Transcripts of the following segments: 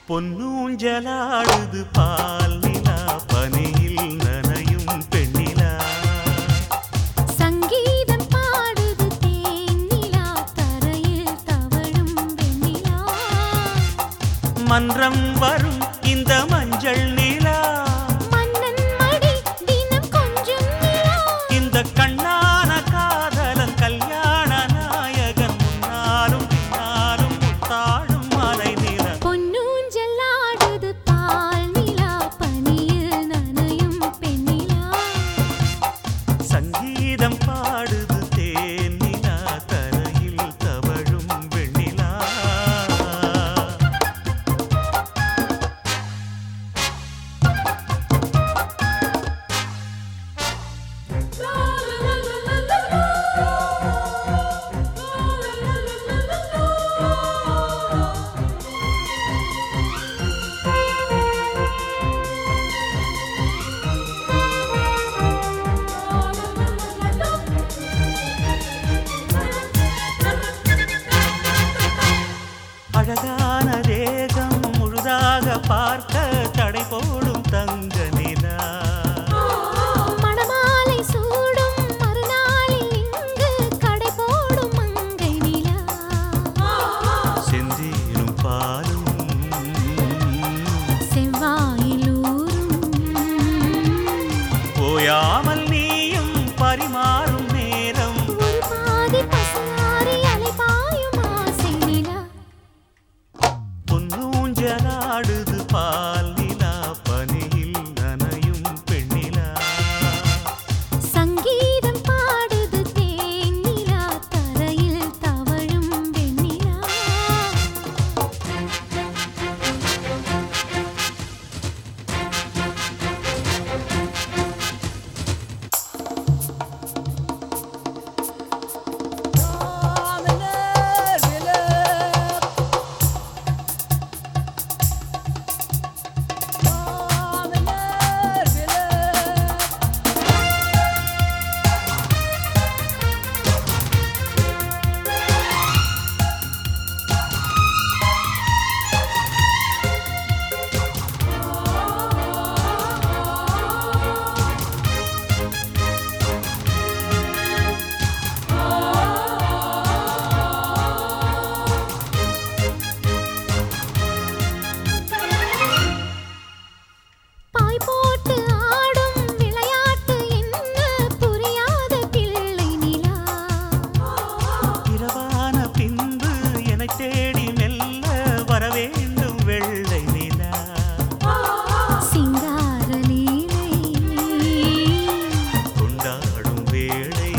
பொன்னூஞ்சலாடுது பால் நிலா பனியில் நனையும் பெண்ணிலா சங்கீதம் பாடுது தேனிலா தரையில் தவழும் வெண்ணிலா மன்றம் வரும் இந்த மஞ்சள் நிலா மன்னன் மடி தினம் கொஞ்சம் நிலா இந்த கண்ணான காதலன் கல்யாண நாயகன் முன்னாலும் பின்னாலும் முத்தாடும் மலை நிலா பொன்னூஞ்சல் ஆடுது பால் நிலா பனியில் நனையும் பெண்ணிலா சங்கீதம் பாடுது தேன் நிலா தரையில் தவழும் வெண்ணிலா அழகான தேகம் முழுதாக பார்க்க தடை போடும் தங்க நிலா மணமாலை சூடும் மறுநாளில் இங்கு கடை போடும் மங்கை நிலா செந்தீரும் பாலும் செவ்வாயில் ஊரும் ஓயாமல் நீயும் பரிமாறும் நேரம் ஒரு பாதி பசுமாறி அலைபாயும் ஆசை நிலா பொன்னூஞ்சலாடுது பால் நிலா பனியில் நனையும் பெண்ணிலா சங்கீதம் பாடுது தேன் நிலா தரையில் தவழும் வெண்ணிலா பாய் போட்டு ஆடும் விளையாட்டு என்ன புரியாத பிள்ளை நிலா இரவான பின்பு என்னை தேடி மெல்ல வரவேண்டும் வெள்ளை நிலா சிங்கார லீலை கொண்டாடும் வேளை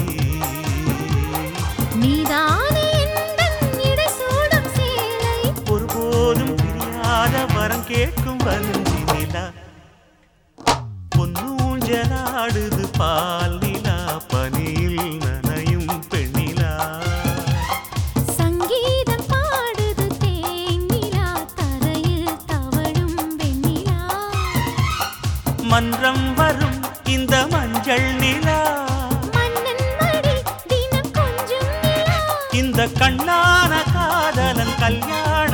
நீதானே எந்தன் இடை சூடும் சேலை ஒருபோதும் பிரியாத வரம் கேட்கும் வஞ்சி நிலா பொன்னூஞ்சலாடுது பால் நிலா பனியில் நனையும் பெண்ணிலா சங்கீதம் பாடுது தேன் நிலா தரையில் தவழும் வெண்ணிலா மன்றம் வரும் இந்த மஞ்சள் நிலா மன்னன் மடி தினம் கொஞ்சம் நிலா இந்த கண்ணான காதலன் கல்யாண